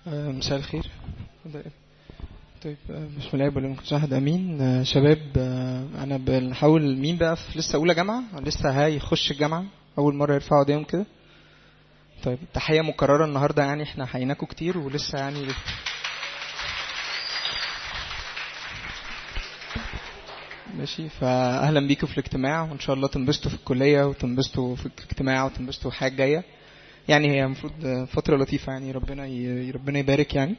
مساء الخير طيب بسم الله الرحمن الرحيم امين شباب انا بنحاول مين بقى في لسه اولى جامعه لسه هيخش الجامعه اول مره يرفعوا ايديهم كده طيب تحيه مكرره النهارده يعني احنا حييناكم كتير ولسه يعني ماشي فاهلا بيكم في الاجتماع وان شاء الله تنبسطوا في الكليه وتنبسطوا في الاجتماع وتنبسطوا في حاجه جايه يعني هي المفروض فتره لطيفه يعني ربنا ي... ربنا يبارك يعني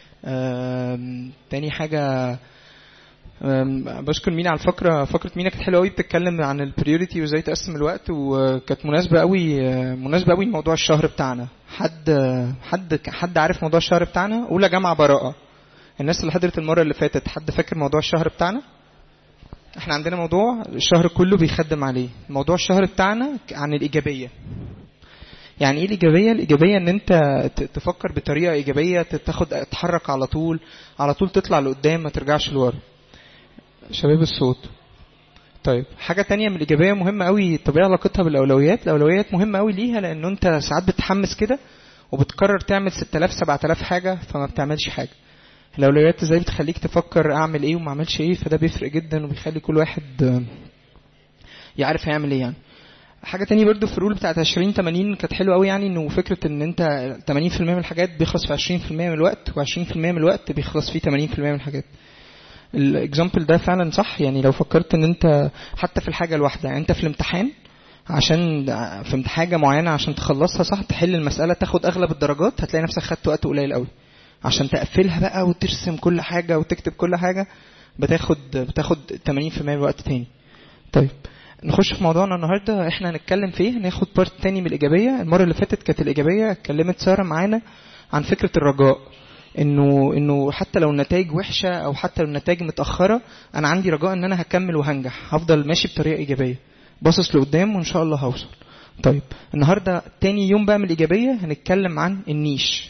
تاني حاجه بشكر مينا على الفقره فقره مينا كانت حلوه قوي بتتكلم عن البريوريتي وازاي تقسم الوقت وكانت مناسبه قوي مناسبه قوي لموضوع الشهر بتاعنا حد حد حد عارف موضوع الشهر بتاعنا اولى جامعه براءه الناس اللي حضرت المره اللي فاتت حد فاكر موضوع الشهر بتاعنا احنا عندنا موضوع الشهر كله بيخدم عليه موضوع الشهر بتاعنا عن الايجابيه يعني ايه الايجابيه الايجابيه ان انت تفكر بطريقه ايجابيه تاخد تتحرك على طول على طول تطلع لقدام ما ترجعش لورا شباب الصوت طيب حاجة تانية من الإيجابية مهمة قوي طب ايه علاقتها بالأولويات؟ الأولويات مهمة قوي ليها لأنه أنت ساعات بتحمس كده وبتقرر تعمل 6000 7000 حاجة فما بتعملش حاجة. الأولويات ازاي بتخليك تفكر أعمل إيه وما أعملش إيه فده بيفرق جدا وبيخلي كل واحد يعرف هيعمل إيه يعني. حاجه تانية برضو في الرول بتاعت 20 80 كانت حلوه قوي يعني انه فكره ان انت 80% من الحاجات بيخلص في 20% من الوقت و20% من الوقت بيخلص فيه 80% من الحاجات الاكزامبل ده فعلا صح يعني لو فكرت ان انت حتى في الحاجه الواحده يعني انت في الامتحان عشان في حاجه معينه عشان تخلصها صح تحل المساله تاخد اغلب الدرجات هتلاقي نفسك خدت وقت قليل قوي عشان تقفلها بقى وترسم كل حاجه وتكتب كل حاجه بتاخد بتاخد 80% من الوقت تاني طيب نخش في موضوعنا النهارده احنا هنتكلم فيه هناخد بارت تاني من الايجابيه المره اللي فاتت كانت الايجابيه اتكلمت ساره معانا عن فكره الرجاء انه انه حتى لو النتائج وحشه او حتى لو النتائج متاخره انا عندي رجاء ان انا هكمل وهنجح هفضل ماشي بطريقه ايجابيه باصص لقدام وان شاء الله هوصل طيب النهارده تاني يوم بقى من الايجابيه هنتكلم عن النيش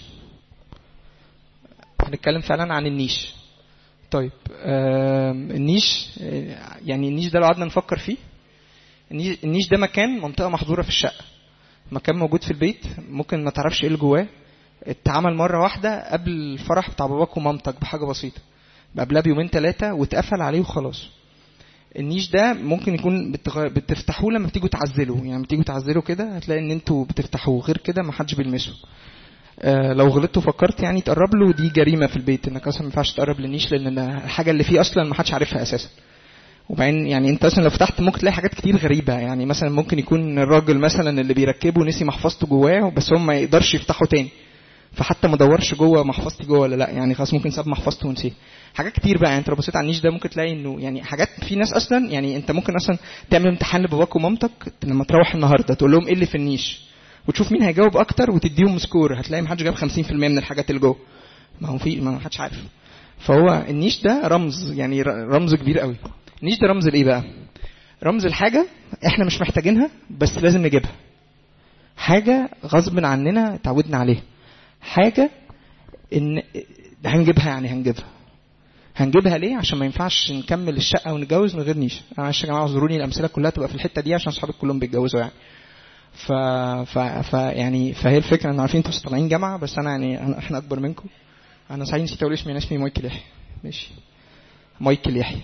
هنتكلم فعلا عن النيش طيب النيش يعني النيش ده لو قعدنا نفكر فيه النيش ده مكان منطقه محظوره في الشقه مكان موجود في البيت ممكن ما تعرفش ايه اللي جواه اتعمل مره واحده قبل الفرح بتاع باباك ومامتك بحاجه بسيطه قبلها بيومين ثلاثه واتقفل عليه وخلاص النيش ده ممكن يكون بتغ... بتفتحوه لما بتيجوا تعزلوا يعني لما بتيجوا تعزلوا كده هتلاقي ان انتوا بتفتحوه غير كده ما حدش بيلمسه آه لو غلطت وفكرت يعني تقرب له دي جريمه في البيت انك اصلا ما ينفعش تقرب للنيش لان الحاجه اللي فيه اصلا ما حدش عارفها اساسا وبعدين يعني انت مثلا لو فتحت ممكن تلاقي حاجات كتير غريبه يعني مثلا ممكن يكون الراجل مثلا اللي بيركبه نسي محفظته جواه بس هو ما يقدرش يفتحه تاني فحتى ما دورش جوه محفظتي جوه ولا لا يعني خلاص ممكن ساب محفظته ونسيه حاجات كتير بقى يعني انت لو بصيت على النيش ده ممكن تلاقي انه يعني حاجات في ناس اصلا يعني انت ممكن اصلا تعمل امتحان لباباك ومامتك لما تروح النهارده تقول لهم ايه اللي في النيش وتشوف مين هيجاوب اكتر وتديهم سكور هتلاقي ما حدش جاب 50% من الحاجات اللي جوه ما هو في ما حدش عارف فهو النيش ده رمز يعني رمز كبير قوي النيش ده رمز لايه بقى رمز الحاجه احنا مش محتاجينها بس لازم نجيبها حاجه غصب عننا اتعودنا عليها حاجه ان هنجيبها يعني هنجيبها هنجيبها ليه عشان ما ينفعش نكمل الشقه ونتجوز من غير نيش معلش يا جماعه اعذروني الامثله كلها تبقى في الحته دي عشان اصحابي كلهم بيتجوزوا يعني ف... ف... ف يعني فهي الفكره ان عارفين انتوا طالعين جامعه بس انا يعني أنا احنا اكبر منكم انا صحيح نسيت اقول اسمي انا اسمي مايكل يحيى ماشي مايكل يحيى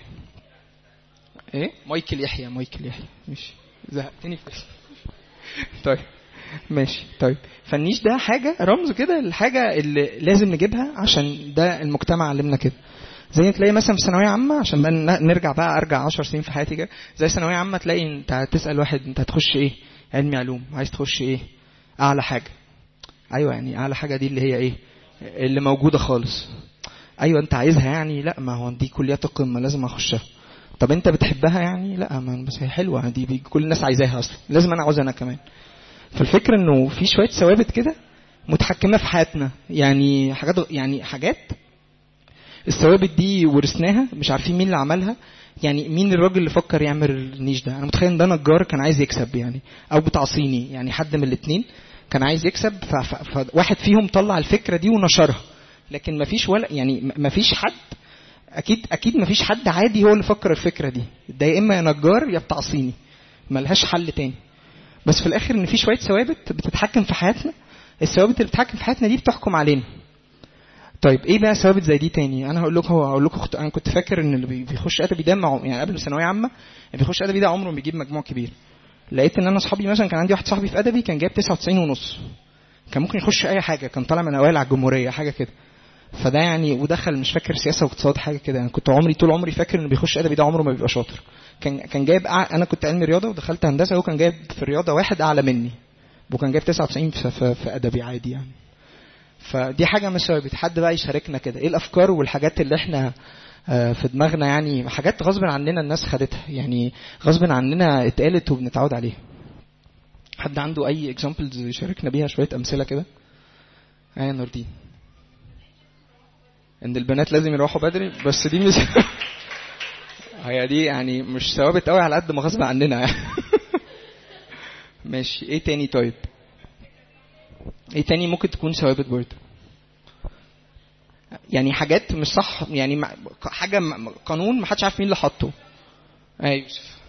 ايه مايكل يحيى مايكل يحيى ماشي زهقتني في طيب ماشي طيب فالنيش ده حاجه رمز كده الحاجه اللي لازم نجيبها عشان ده المجتمع علمنا كده زي تلاقي مثلا في ثانويه عامه عشان بقى نرجع بقى ارجع 10 سنين في حياتي كده زي ثانويه عامه تلاقي انت تسال واحد انت هتخش ايه علمي علوم عايز تخش ايه اعلى حاجه ايوه يعني اعلى حاجه دي اللي هي ايه اللي موجوده خالص ايوه انت عايزها يعني لا ما هو دي كليات القمه لازم اخشها طب انت بتحبها يعني لا ما بس هي حلوه دي كل الناس عايزاها اصلا لازم انا عاوزها انا كمان فالفكره انه في شويه ثوابت كده متحكمه في حياتنا يعني حاجات يعني حاجات الثوابت دي ورثناها مش عارفين مين اللي عملها يعني مين الراجل اللي فكر يعمل النيش ده انا متخيل ان ده نجار كان عايز يكسب يعني او بتاع صيني يعني حد من الاثنين كان عايز يكسب فواحد فيهم طلع الفكره دي ونشرها لكن ما فيش ولا يعني ما فيش حد اكيد اكيد ما فيش حد عادي هو اللي فكر الفكره دي ده يا اما يا نجار يا بتاع صيني ملهاش حل تاني بس في الاخر ان في شويه ثوابت بتتحكم في حياتنا الثوابت اللي بتتحكم في حياتنا دي بتحكم علينا طيب ايه بقى ثوابت زي دي تاني انا هقول لكم هقول لكم اخت... انا كنت فاكر ان اللي بيخش ادبي ده مع... يعني قبل ثانويه عامه اللي بيخش ادبي ده عمره ما بيجيب مجموع كبير لقيت ان انا اصحابي مثلا كان عندي واحد صاحبي في ادبي كان جايب 99 ونص كان ممكن يخش اي حاجه كان طالع من اوائل على الجمهوريه حاجه كده فده يعني ودخل مش فاكر سياسه واقتصاد حاجه كده يعني كنت عمري طول عمري فاكر انه بيخش ادبي ده عمره ما بيبقى شاطر كان كان جايب أع... انا كنت علمي رياضه ودخلت هندسه هو كان جايب في الرياضه واحد اعلى مني وكان جايب 99 في, في, في ادبي عادي يعني فدي حاجه مش ثابت حد بقى يشاركنا كده ايه الافكار والحاجات اللي احنا في دماغنا يعني حاجات غصب عننا الناس خدتها يعني غصب عننا اتقالت وبنتعود عليها حد عنده اي اكزامبلز يشاركنا بيها شويه امثله كده ايه نور دي ان البنات لازم يروحوا بدري بس دي مش هي دي يعني مش ثوابت قوي على قد ما غصب عننا يعني ماشي ايه تاني طيب ايه تاني ممكن تكون ثوابت برضه يعني حاجات مش صح يعني حاجه قانون ما حدش عارف مين اللي حاطه ايوه يوسف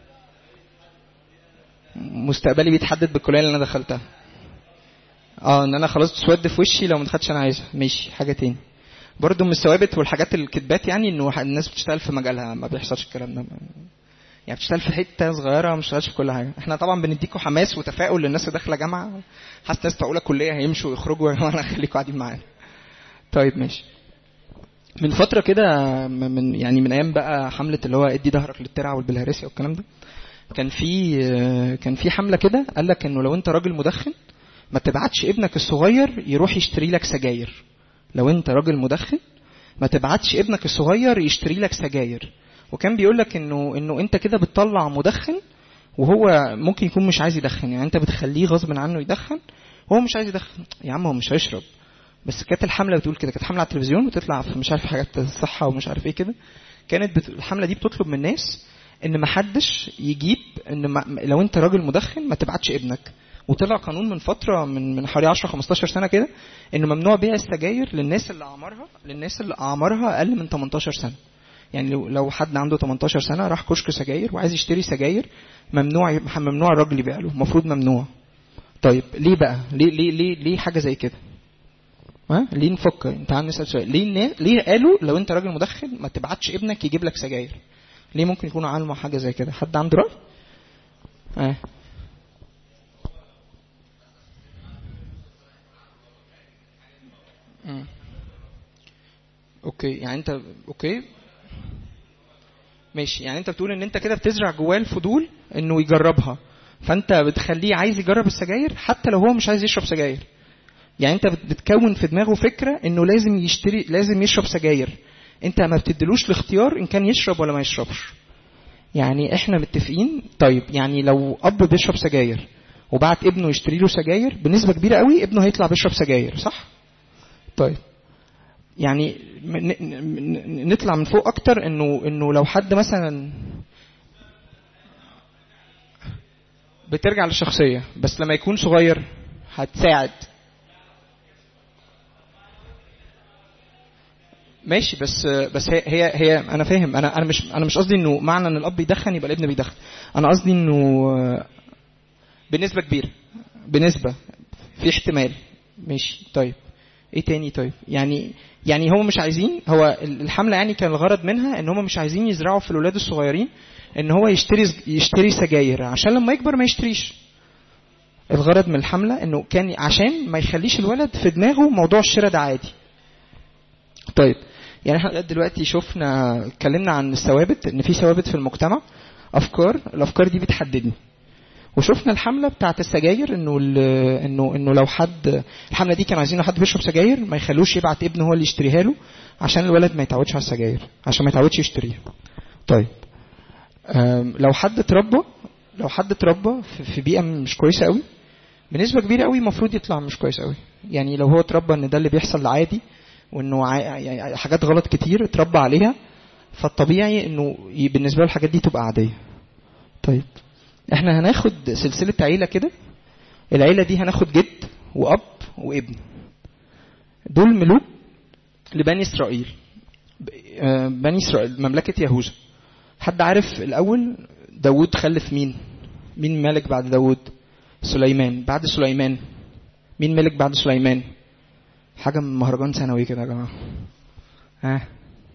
مستقبلي بيتحدد بالكليه اللي انا دخلتها اه ان انا خلاص تسود في وشي لو ما دخلتش انا عايزها ماشي حاجه تاني برضه من الثوابت والحاجات الكذبات يعني انه الناس بتشتغل في مجالها ما بيحصلش الكلام ده يعني بتشتغل في حته صغيره ما بتشتغلش في كل حاجه احنا طبعا بنديكوا حماس وتفاؤل للناس اللي داخله جامعه حاسس ناس بتوع اولى كليه هيمشوا ويخرجوا وانا خليكم قاعدين معانا طيب ماشي من فتره كده من يعني من ايام بقى حمله اللي هو ادي ظهرك للترعه والبلهارسيا والكلام ده كان في كان في حمله كده قال لك انه لو انت راجل مدخن ما تبعتش ابنك الصغير يروح يشتري لك سجاير لو انت راجل مدخن ما تبعتش ابنك الصغير يشتري لك سجاير وكان بيقول لك انه انه انت كده بتطلع مدخن وهو ممكن يكون مش عايز يدخن يعني انت بتخليه غصب عنه يدخن هو مش عايز يدخن يا عم هو مش هيشرب بس كانت الحمله بتقول كده كانت حمله على التلفزيون بتطلع في مش عارف حاجات الصحه ومش عارف ايه كده كانت بت... الحمله دي بتطلب من الناس ان ما حدش يجيب ان ما... لو انت راجل مدخن ما تبعتش ابنك وطلع قانون من فتره من من حوالي 10 15 سنه كده انه ممنوع بيع السجاير للناس اللي اعمارها للناس اللي اعمارها اقل من 18 سنه يعني لو لو حد عنده 18 سنه راح كشك سجاير وعايز يشتري سجاير ممنوع ممنوع الراجل يبيع له المفروض ممنوع طيب ليه بقى ليه ليه ليه ليه حاجه زي كده ها ليه نفكر تعال نسال سؤال ليه النا... ليه قالوا لو انت راجل مدخن ما تبعتش ابنك يجيب لك سجاير ليه ممكن يكونوا عملوا حاجه زي كده حد عنده راي اه اوكي يعني انت اوكي ماشي يعني انت بتقول ان انت كده بتزرع جواه الفضول انه يجربها فانت بتخليه عايز يجرب السجاير حتى لو هو مش عايز يشرب سجاير يعني انت بتكون في دماغه فكره انه لازم يشتري لازم يشرب سجاير انت ما بتدلوش الاختيار ان كان يشرب ولا ما يشربش يعني احنا متفقين طيب يعني لو اب بيشرب سجاير وبعت ابنه يشتري له سجاير بنسبه كبيره قوي ابنه هيطلع بيشرب سجاير صح طيب يعني نطلع من فوق اكتر انه انه لو حد مثلا بترجع للشخصيه بس لما يكون صغير هتساعد ماشي بس بس هي هي, هي انا فاهم انا انا مش انا مش قصدي انه معنى ان الاب بيدخن يبقى الابن بيدخن انا قصدي انه بنسبه كبيره بنسبه في احتمال ماشي طيب ايه تاني طيب يعني يعني هم مش عايزين هو الحمله يعني كان الغرض منها ان هم مش عايزين يزرعوا في الاولاد الصغيرين ان هو يشتري يشتري سجاير عشان لما يكبر ما يشتريش الغرض من الحمله انه كان عشان ما يخليش الولد في دماغه موضوع الشراء ده عادي طيب يعني احنا دلوقتي شفنا اتكلمنا عن الثوابت ان في ثوابت في المجتمع افكار الافكار دي بتحددني وشفنا الحمله بتاعت السجاير انه انه انه لو حد الحمله دي كانوا عايزين حد بيشرب سجاير ما يخلوش يبعت ابنه هو اللي يشتريها له عشان الولد ما يتعودش على السجاير عشان ما يتعودش يشتريها طيب لو حد اتربى لو حد اتربى في بيئه مش كويسه قوي بنسبه كبيره قوي المفروض يطلع مش كويس قوي يعني لو هو اتربى ان ده اللي بيحصل عادي وانه يعني حاجات غلط كتير اتربى عليها فالطبيعي انه بالنسبه له الحاجات دي تبقى عاديه طيب احنا هناخد سلسله عيله كده العيله دي هناخد جد واب وابن دول ملوك لبني اسرائيل بني اسرائيل مملكه يهوذا حد عارف الاول داوود خلف مين مين ملك بعد داوود سليمان بعد سليمان مين ملك بعد سليمان حاجه من مهرجان ثانوي كده يا جماعه ها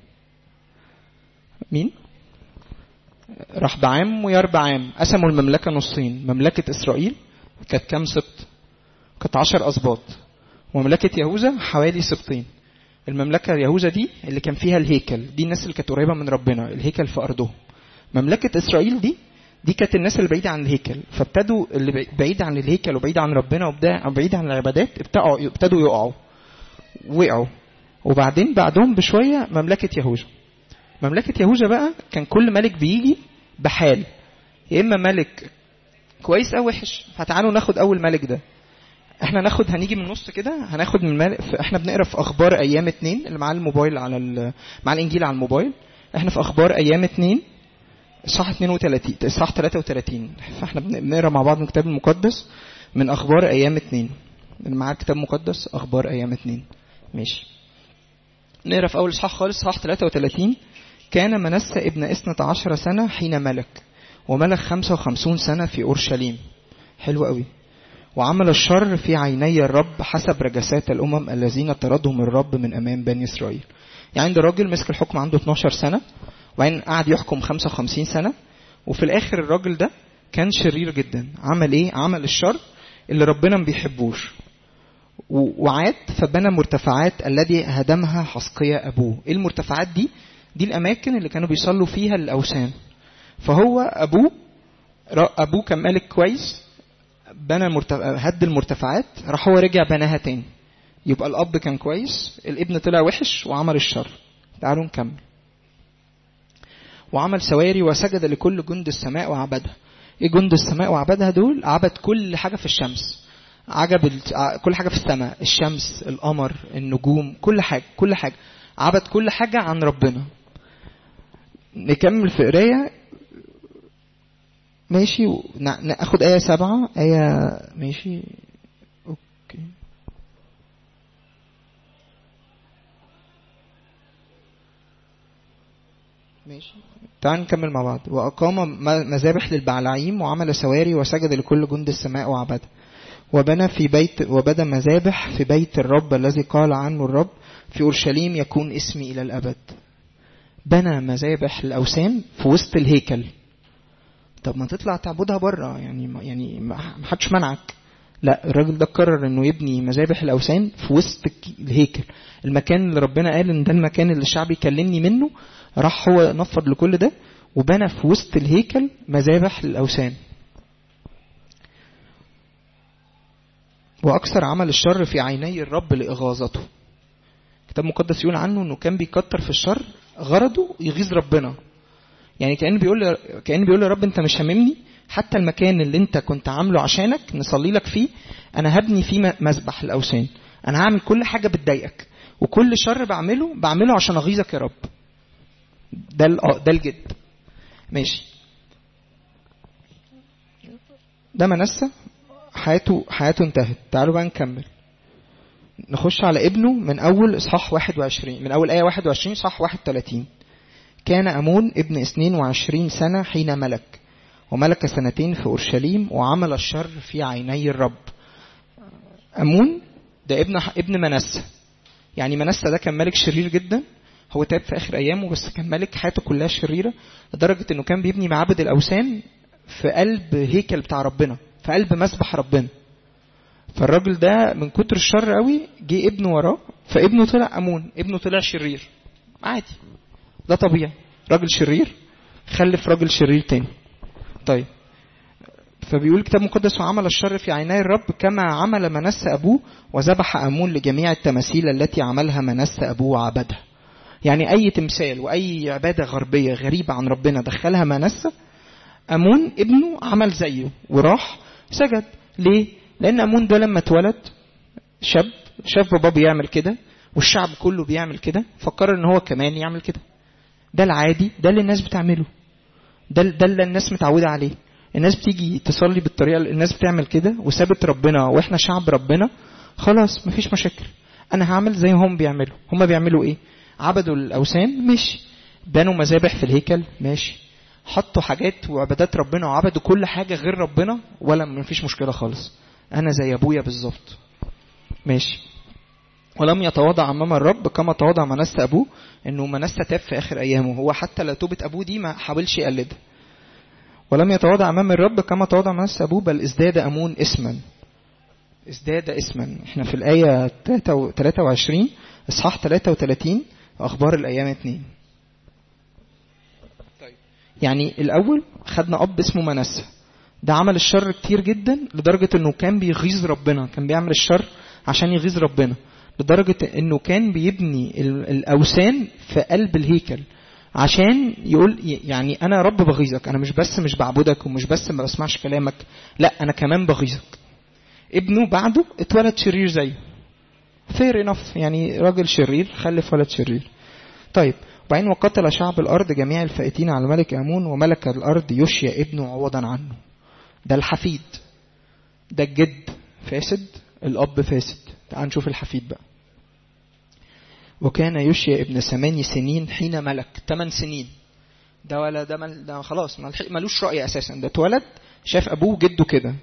مين راح بعام ويربعام قسموا المملكه نصين مملكه اسرائيل كانت كام سبط كانت عشر اسباط ومملكه يهوذا حوالي سبطين المملكه يهوذا دي اللي كان فيها الهيكل دي الناس اللي كانت قريبه من ربنا الهيكل في ارضهم مملكه اسرائيل دي دي كانت الناس اللي بعيده عن الهيكل فابتدوا اللي بعيد عن الهيكل وبعيد عن ربنا وبعيد عن العبادات ابتدوا ابتدوا يقعوا وقعوا وبعدين بعدهم بشويه مملكه يهوذا مملكه يهوذا بقى كان كل ملك بيجي بحال يا اما ملك كويس او وحش فتعالوا ناخد اول ملك ده احنا ناخد هنيجي من النص كده هناخد من ملك احنا بنقرا في اخبار ايام اتنين اللي معاه الموبايل على مع الانجيل على الموبايل احنا في اخبار ايام اتنين صح 32 صح 33 فاحنا بنقرا مع بعض من الكتاب المقدس من اخبار ايام اتنين اللي معاه كتاب مقدس اخبار ايام اتنين ماشي نقرا في اول اصحاح خالص صح 33 كان منسى ابن اثنة عشر سنة حين ملك وملك خمسة وخمسون سنة في أورشليم حلو قوي وعمل الشر في عيني الرب حسب رجسات الأمم الذين طردهم الرب من أمام بني إسرائيل يعني عند راجل مسك الحكم عنده 12 سنة وبعدين قعد يحكم 55 سنة وفي الآخر الراجل ده كان شرير جدا عمل إيه؟ عمل الشر اللي ربنا ما بيحبوش وعاد فبنى مرتفعات الذي هدمها حسقية أبوه إيه المرتفعات دي؟ دي الأماكن اللي كانوا بيصلوا فيها الأوثان فهو أبوه أبوه كان ملك كويس بنى مرتفع هد المرتفعات راح هو رجع بناها تاني يبقى الأب كان كويس الابن طلع وحش وعمل الشر تعالوا نكمل وعمل سواري وسجد لكل جند السماء وعبدها ايه جند السماء وعبدها دول عبد كل حاجة في الشمس عجب كل حاجة في السماء الشمس القمر النجوم كل حاجة كل حاجة عبد كل حاجة عن ربنا نكمل في قراية ماشي ناخد آية سبعة آية ماشي أوكي ماشي تعال نكمل مع بعض وأقام مذابح للبعلعيم وعمل سواري وسجد لكل جند السماء وعبده وبنى في بيت وبنى مذابح في بيت الرب الذي قال عنه الرب في أورشليم يكون اسمي إلى الأبد بنى مذابح الأوثان في وسط الهيكل طب ما تطلع تعبدها بره يعني يعني ما حدش منعك لا الراجل ده قرر انه يبني مذابح الاوثان في وسط الهيكل المكان اللي ربنا قال ان ده المكان اللي الشعب يكلمني منه راح هو نفض لكل ده وبنى في وسط الهيكل مذابح للاوثان واكثر عمل الشر في عيني الرب لاغاظته الكتاب المقدس يقول عنه انه كان بيكتر في الشر غرضه يغيظ ربنا يعني كان بيقول كان بيقول يا رب انت مش هاممني حتى المكان اللي انت كنت عامله عشانك نصلي لك فيه انا هبني فيه مذبح الاوثان انا هعمل كل حاجه بتضايقك وكل شر بعمله بعمله عشان اغيظك يا رب ده ده الجد ماشي ده منسى حياته حياته انتهت تعالوا بقى نكمل نخش على ابنه من اول اصحاح 21 من اول ايه 21 صح 31 كان امون ابن 22 سنه حين ملك وملك سنتين في اورشليم وعمل الشر في عيني الرب امون ده ابن ابن منسى يعني منسى ده كان ملك شرير جدا هو تاب في اخر ايامه بس كان ملك حياته كلها شريره لدرجه انه كان بيبني معابد الاوثان في قلب هيكل بتاع ربنا في قلب مسبح ربنا فالراجل ده من كتر الشر قوي جه ابنه وراه فابنه طلع امون ابنه طلع شرير عادي ده طبيعي راجل شرير خلف راجل شرير تاني طيب فبيقول الكتاب المقدس وعمل الشر في عيني الرب كما عمل منس أبوه وذبح أمون لجميع التماثيل التي عملها منس أبوه وعبدها يعني أي تمثال وأي عبادة غربية غريبة عن ربنا دخلها منس أمون ابنه عمل زيه وراح سجد ليه؟ لأن أمون ده لما اتولد شاب شاف باباه بيعمل كده والشعب كله بيعمل كده فقرر ان هو كمان يعمل كده ده العادي ده اللي الناس بتعمله ده ده اللي الناس متعوده عليه الناس بتيجي تصلي بالطريقه اللي الناس بتعمل كده وسابت ربنا واحنا شعب ربنا خلاص مفيش مشاكل انا هعمل زي ما هم بيعملوا هم بيعملوا ايه عبدوا الاوثان ماشي بنوا مذابح في الهيكل ماشي حطوا حاجات وعبادات ربنا وعبدوا كل حاجه غير ربنا ولا مفيش مشكله خالص انا زي ابويا بالظبط ماشي ولم يتواضع امام الرب كما تواضع منسى ابوه انه منسى تاب في اخر ايامه هو حتى لو توبه ابوه دي ما حاولش يقلدها ولم يتواضع امام الرب كما تواضع منسى ابوه بل ازداد امون اسما ازداد اسما احنا في الايه 23 اصحاح 33 اخبار الايام 2 طيب يعني الاول خدنا اب اسمه منسى ده عمل الشر كتير جدا لدرجه انه كان بيغيظ ربنا كان بيعمل الشر عشان يغيظ ربنا لدرجة انه كان بيبني الاوثان في قلب الهيكل عشان يقول يعني انا رب بغيظك انا مش بس مش بعبدك ومش بس ما بسمعش كلامك لا انا كمان بغيظك ابنه بعده اتولد شرير زيه فير انف يعني راجل شرير خلف ولد شرير طيب وبعدين وقتل شعب الارض جميع الفائتين على ملك امون وملك الارض يشيا ابنه عوضا عنه ده الحفيد ده الجد فاسد الاب فاسد تعال نشوف الحفيد بقى وكان يشيا ابن ثماني سنين حين ملك ثمان سنين ده ولا ده, مل ده خلاص ملوش رأي أساسا ده اتولد شاف أبوه جده كده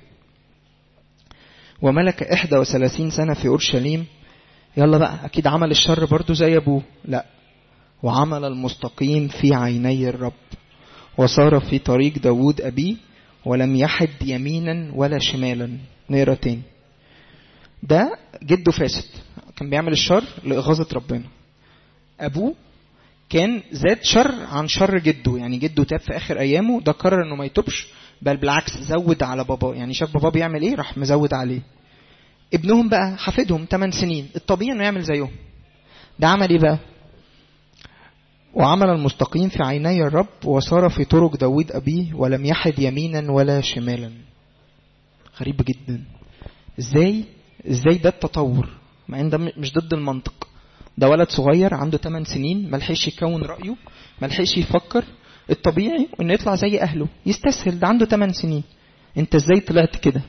وملك إحدى وثلاثين سنة في أورشليم يلا بقى أكيد عمل الشر برضو زي أبوه لا وعمل المستقيم في عيني الرب وصار في طريق داود أبيه ولم يحد يمينا ولا شمالا نقرا تاني ده جده فاسد كان بيعمل الشر لإغاظة ربنا أبوه كان زاد شر عن شر جده يعني جده تاب في آخر أيامه ده قرر إنه ما يتوبش بل بالعكس زود على باباه يعني شاف باباه بيعمل إيه راح مزود عليه ابنهم بقى حفيدهم 8 سنين الطبيعي إنه يعمل زيهم ده عمل إيه بقى وعمل المستقيم في عيني الرب وصار في طرق داود أبيه ولم يحد يمينا ولا شمالا غريب جدا ازاي ازاي ده التطور مع ان ده مش ضد المنطق ده ولد صغير عنده 8 سنين ملحقش يكون رأيه ملحقش يفكر الطبيعي انه يطلع زي اهله يستسهل ده عنده 8 سنين انت ازاي طلعت كده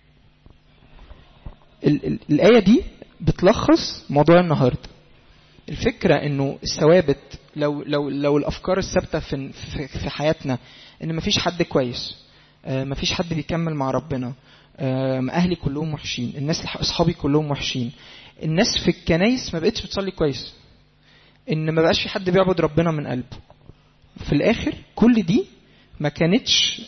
ال- ال- الآية دي بتلخص موضوع النهاردة الفكرة انه الثوابت لو لو لو الافكار الثابتة في في في حياتنا ان مفيش حد كويس آه، مفيش حد بيكمل مع ربنا آه، اهلي كلهم وحشين الناس اصحابي كلهم وحشين الناس في الكنايس ما بقتش بتصلي كويس ان ما بقاش في حد بيعبد ربنا من قلبه في الاخر كل دي ما كانتش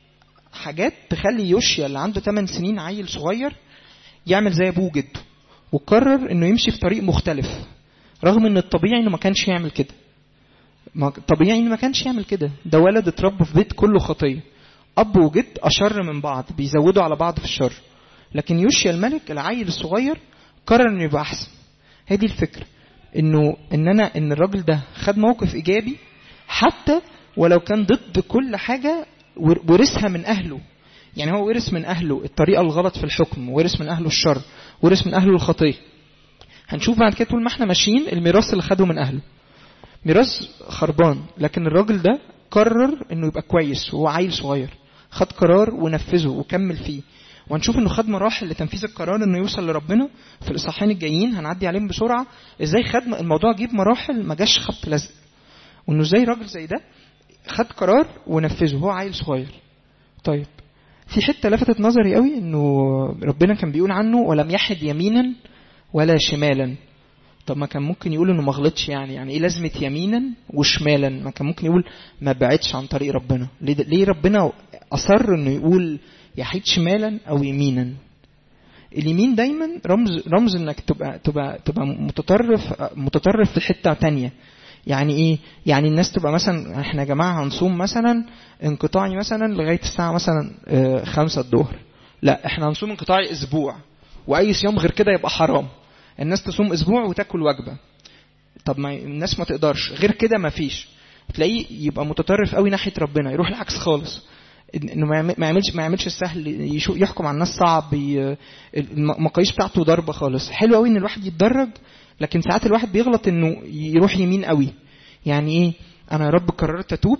حاجات تخلي يوشيا اللي عنده 8 سنين عيل صغير يعمل زي ابوه جده وقرر انه يمشي في طريق مختلف رغم ان الطبيعي انه ما كانش يعمل كده ما طبيعي انه ما كانش يعمل كده ده ولد اتربى في بيت كله خطيه اب وجد اشر من بعض بيزودوا على بعض في الشر لكن يوشيا الملك العيل الصغير قرر انه يبقى احسن هي دي الفكره انه ان انا ان الراجل ده خد موقف ايجابي حتى ولو كان ضد كل حاجه ورثها من اهله يعني هو ورث من اهله الطريقه الغلط في الحكم ورث من اهله الشر ورث من اهله الخطيه هنشوف بعد كده طول ما احنا ماشيين الميراث اللي خده من اهله ميراث خربان لكن الراجل ده قرر انه يبقى كويس وهو عيل صغير خد قرار ونفذه وكمل فيه وهنشوف انه خد مراحل لتنفيذ القرار انه يوصل لربنا في الاصحاحين الجايين هنعدي عليهم بسرعه ازاي خد الموضوع جيب مراحل ما جاش خبط لزق وانه ازاي راجل زي ده خد قرار ونفذه هو عيل صغير طيب في حته لفتت نظري قوي انه ربنا كان بيقول عنه ولم يحد يمينا ولا شمالا طب ما كان ممكن يقول انه ما غلطش يعني يعني ايه لازمه يمينا وشمالا ما كان ممكن يقول ما بعدش عن طريق ربنا ليه, ليه ربنا اصر انه يقول يحيد شمالا او يمينا اليمين دايما رمز رمز انك تبقى تبقى تبقى متطرف متطرف في حته تانية يعني ايه يعني الناس تبقى مثلا احنا يا جماعه هنصوم مثلا انقطاعي مثلا لغايه الساعه مثلا خمسة الظهر لا احنا هنصوم انقطاعي اسبوع واي صيام غير كده يبقى حرام الناس تصوم اسبوع وتاكل وجبه طب ما الناس ما تقدرش غير كده ما فيش تلاقيه يبقى متطرف قوي ناحيه ربنا يروح العكس خالص انه ما يعملش ما يعملش السهل يحكم على الناس صعب المقاييس بتاعته ضربه خالص حلو قوي ان الواحد يتدرج لكن ساعات الواحد بيغلط انه يروح يمين قوي يعني ايه انا يا رب قررت اتوب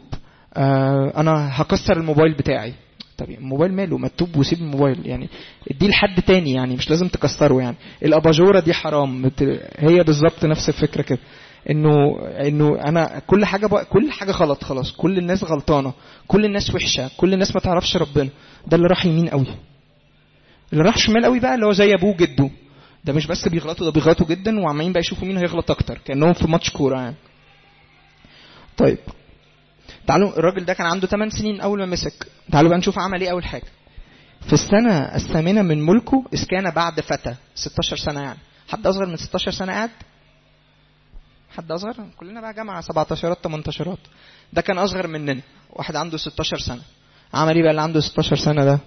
آه انا هكسر الموبايل بتاعي طب الموبايل ماله ما تتوب وسيب الموبايل يعني اديه لحد تاني يعني مش لازم تكسره يعني الاباجوره دي حرام هي بالظبط نفس الفكره كده انه انه انا كل حاجه بقى كل حاجه غلط خلاص كل الناس غلطانه كل الناس وحشه كل الناس ما تعرفش ربنا ده اللي راح يمين قوي اللي راح شمال قوي بقى اللي هو زي ابوه جده ده مش بس بيغلطوا ده بيغلطوا جدا وعمالين بقى يشوفوا مين هيغلط اكتر كانهم في ماتش كوره يعني طيب تعالوا الراجل ده كان عنده 8 سنين اول ما مسك تعالوا بقى نشوف عمل ايه اول حاجه في السنه الثامنه من ملكه اذ كان بعد فتى 16 سنه يعني حد اصغر من 16 سنه قاعد حد اصغر كلنا بقى جامعه 17 18 ده كان اصغر مننا واحد عنده 16 سنه عمل ايه بقى اللي عنده 16 سنه ده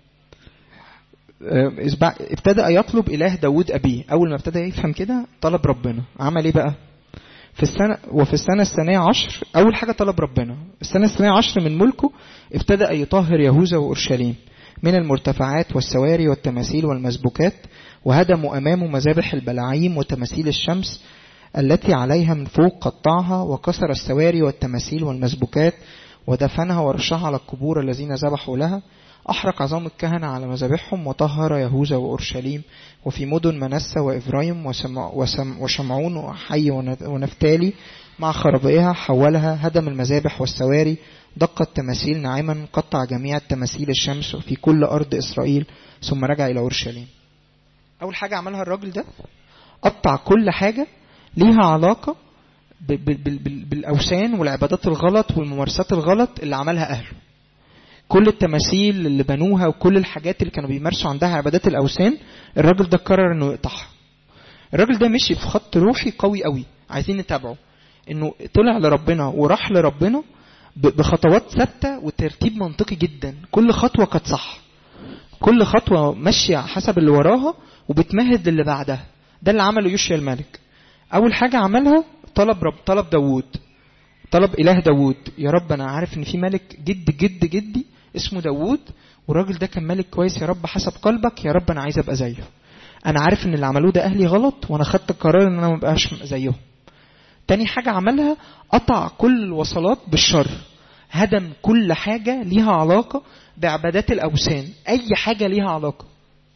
ابتدى يطلب اله داود ابيه اول ما ابتدى يفهم كده طلب ربنا عمل ايه بقى في السنة وفي السنة الثانية عشر أول حاجة طلب ربنا السنة الثانية عشر من ملكه ابتدأ يطهر يهوذا وأورشليم من المرتفعات والسواري والتماثيل والمسبوكات وهدموا أمامه مذابح البلاعيم وتماثيل الشمس التي عليها من فوق قطعها وكسر السواري والتماثيل والمسبوكات ودفنها ورشها على القبور الذين ذبحوا لها أحرق عظام الكهنة على مذابحهم وطهر يهوذا وأورشليم وفي مدن منسى وإفرايم وشمعون وحي ونفتالي مع خرابئها حولها هدم المذابح والسواري دق التماثيل ناعما قطع جميع التماثيل الشمس في كل أرض إسرائيل ثم رجع إلى أورشليم أول حاجة عملها الراجل ده قطع كل حاجة ليها علاقة بالأوثان والعبادات الغلط والممارسات الغلط اللي عملها أهله كل التماثيل اللي بنوها وكل الحاجات اللي كانوا بيمارسوا عندها عبادات الاوثان الراجل ده قرر انه يقطعها الراجل ده مشي في خط روحي قوي قوي عايزين نتابعه انه طلع لربنا وراح لربنا بخطوات ثابته وترتيب منطقي جدا كل خطوه كانت صح كل خطوه ماشيه حسب اللي وراها وبتمهد للي بعدها ده اللي عمله يوشيا الملك اول حاجه عملها طلب رب طلب داوود طلب اله داوود يا رب انا عارف ان في ملك جد جد جدي اسمه داوود والراجل ده كان ملك كويس يا رب حسب قلبك يا رب انا عايز ابقى زيه انا عارف ان اللي عملوه ده اهلي غلط وانا خدت القرار ان انا ما ابقاش زيهم تاني حاجة عملها قطع كل الوصلات بالشر هدم كل حاجة ليها علاقة بعبادات الأوثان أي حاجة ليها علاقة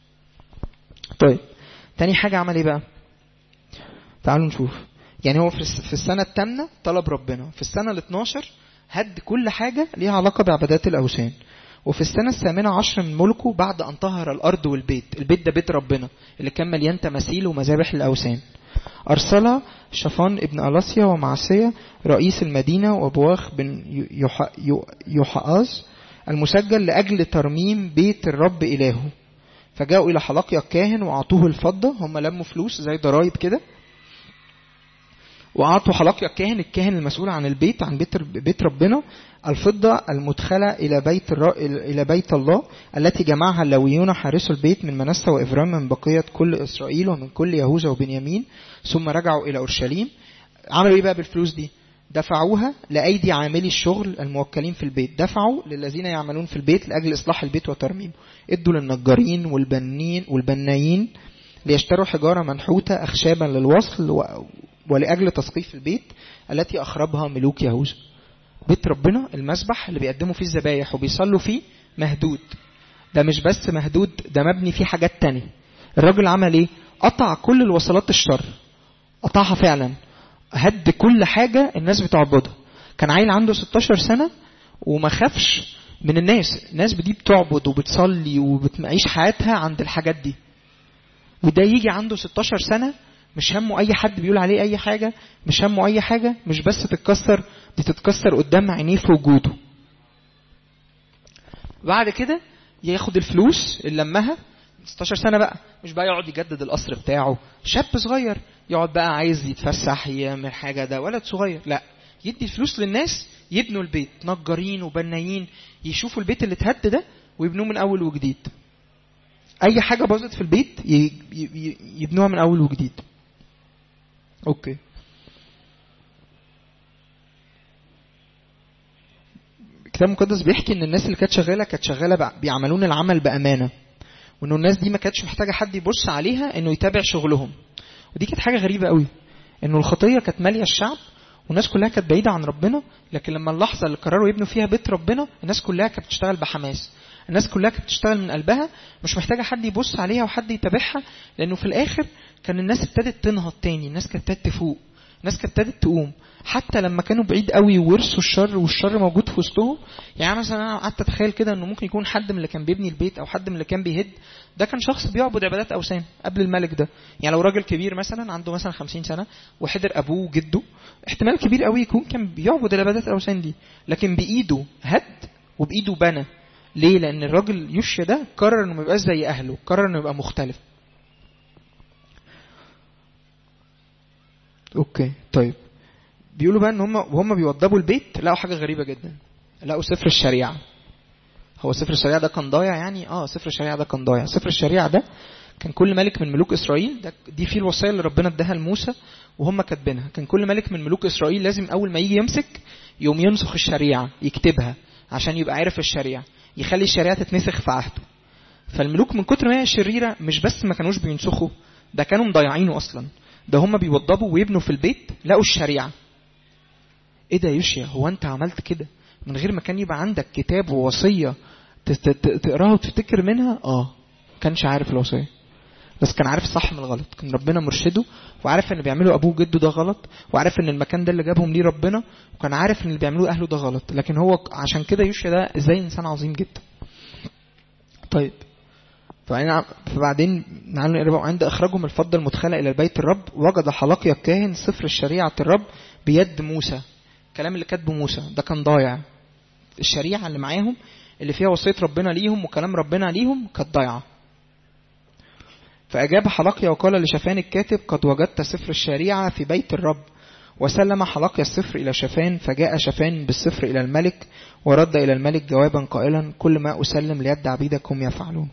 طيب تاني حاجة عمل ايه بقى تعالوا نشوف يعني هو في السنة الثامنة طلب ربنا في السنة ال 12 هد كل حاجة ليها علاقة بعبادات الأوثان وفي السنة الثامنة عشر من ملكه بعد أن طهر الأرض والبيت البيت ده بيت ربنا اللي كان مليان تماثيل ومذابح الأوثان أرسل شفان ابن ألاسيا ومعسية رئيس المدينة وبواخ بن يحاز المسجل لأجل ترميم بيت الرب إلهه فجاءوا إلى حلقيا الكاهن وأعطوه الفضة هم لموا فلوس زي ضرايب كده وأعطوا حلقيا الكاهن الكاهن المسؤول عن البيت عن بيت بيت ربنا الفضة المدخلة إلى بيت الر... إلى بيت الله التي جمعها اللاويون حارسوا البيت من منسى وإفرام من بقية كل إسرائيل ومن كل يهوذا وبنيامين ثم رجعوا إلى أورشليم عملوا إيه بقى بالفلوس دي؟ دفعوها لأيدي عاملي الشغل الموكلين في البيت دفعوا للذين يعملون في البيت لأجل إصلاح البيت وترميمه ادوا للنجارين والبنين والبنايين ليشتروا حجارة منحوتة أخشابا للوصل و... ولأجل تسقيف البيت التي أخربها ملوك يهوذا بيت ربنا المسبح اللي بيقدموا فيه الذبايح وبيصلوا فيه مهدود ده مش بس مهدود ده مبني فيه حاجات تانية الراجل عمل ايه قطع كل الوصلات الشر قطعها فعلا هد كل حاجة الناس بتعبدها كان عيل عنده 16 سنة وما خافش من الناس الناس دي بتعبد وبتصلي وبتعيش حياتها عند الحاجات دي وده يجي عنده 16 سنة مش همه اي حد بيقول عليه اي حاجة مش همه اي حاجة مش بس تتكسر دي تتكسر قدام عينيه في وجوده بعد كده ياخد الفلوس اللي لمها 16 سنة بقى مش بقى يقعد يجدد القصر بتاعه شاب صغير يقعد بقى عايز يتفسح يعمل حاجة ده ولد صغير لا يدي الفلوس للناس يبنوا البيت نجارين وبنايين يشوفوا البيت اللي اتهد ده ويبنوه من اول وجديد اي حاجة باظت في البيت يبنوها من اول وجديد اوكي الكتاب المقدس بيحكي ان الناس اللي كانت شغاله كانت شغاله بيعملون العمل بامانه وانه الناس دي ما كانتش محتاجه حد يبص عليها انه يتابع شغلهم ودي كانت حاجه غريبه قوي انه الخطيه كانت ماليه الشعب والناس كلها كانت بعيده عن ربنا لكن لما اللحظه اللي قرروا يبنوا فيها بيت ربنا الناس كلها كانت بتشتغل بحماس الناس كلها كانت بتشتغل من قلبها مش محتاجه حد يبص عليها وحد يتابعها لانه في الاخر كان الناس ابتدت تنهض تاني الناس كانت ابتدت تفوق الناس كانت ابتدت تقوم حتى لما كانوا بعيد قوي وورثوا الشر والشر موجود في وسطهم يعني مثلا انا قعدت اتخيل كده انه ممكن يكون حد من اللي كان بيبني البيت او حد من اللي كان بيهد ده كان شخص بيعبد عبادات اوثان قبل الملك ده يعني لو راجل كبير مثلا عنده مثلا 50 سنه وحضر ابوه وجده احتمال كبير قوي يكون كان بيعبد العبادات الاوثان دي لكن بايده هد وبايده بنى ليه لان الراجل يوشيا ده قرر انه ما يبقاش زي اهله قرر انه يبقى مختلف اوكي طيب بيقولوا بقى ان هم وهم بيوضبوا البيت لقوا حاجه غريبه جدا لقوا سفر الشريعه هو سفر الشريعه ده كان ضايع يعني اه سفر الشريعه ده كان ضايع سفر الشريعه ده كان كل ملك من ملوك اسرائيل ده دي فيه الوصايا اللي ربنا اداها لموسى وهم كاتبينها كان كل ملك من ملوك اسرائيل لازم اول ما يجي يمسك يقوم ينسخ الشريعه يكتبها عشان يبقى عارف الشريعه يخلي الشريعه تتنسخ في عهده فالملوك من كتر ما هي شريره مش بس ما كانوش بينسخوا ده كانوا مضيعينه اصلا ده هم بيوضبوا ويبنوا في البيت لقوا الشريعه ايه ده يا يوشيا هو انت عملت كده من غير ما كان يبقى عندك كتاب ووصيه تقراها وتفتكر منها اه كانش عارف الوصيه بس كان عارف الصح من الغلط كان ربنا مرشده وعارف ان بيعملوا ابوه وجده ده غلط وعارف ان المكان ده اللي جابهم ليه ربنا وكان عارف ان اللي بيعملوه اهله ده غلط لكن هو عشان كده يوشيا ده ازاي انسان عظيم جدا طيب فبعدين فبعدين نقرا عند اخراجهم الفضه المدخله الى بيت الرب وجد حلقيا الكاهن سفر الشريعه الرب بيد موسى الكلام اللي كاتبه موسى ده كان ضايع الشريعه اللي معاهم اللي فيها وصيه ربنا ليهم وكلام ربنا ليهم كانت ضايعه فأجاب حلقيا وقال لشفان الكاتب قد وجدت سفر الشريعة في بيت الرب وسلم حلقيا السفر إلى شفان فجاء شفان بالسفر إلى الملك ورد إلى الملك جوابا قائلا كل ما أسلم ليد عبيدكم يفعلون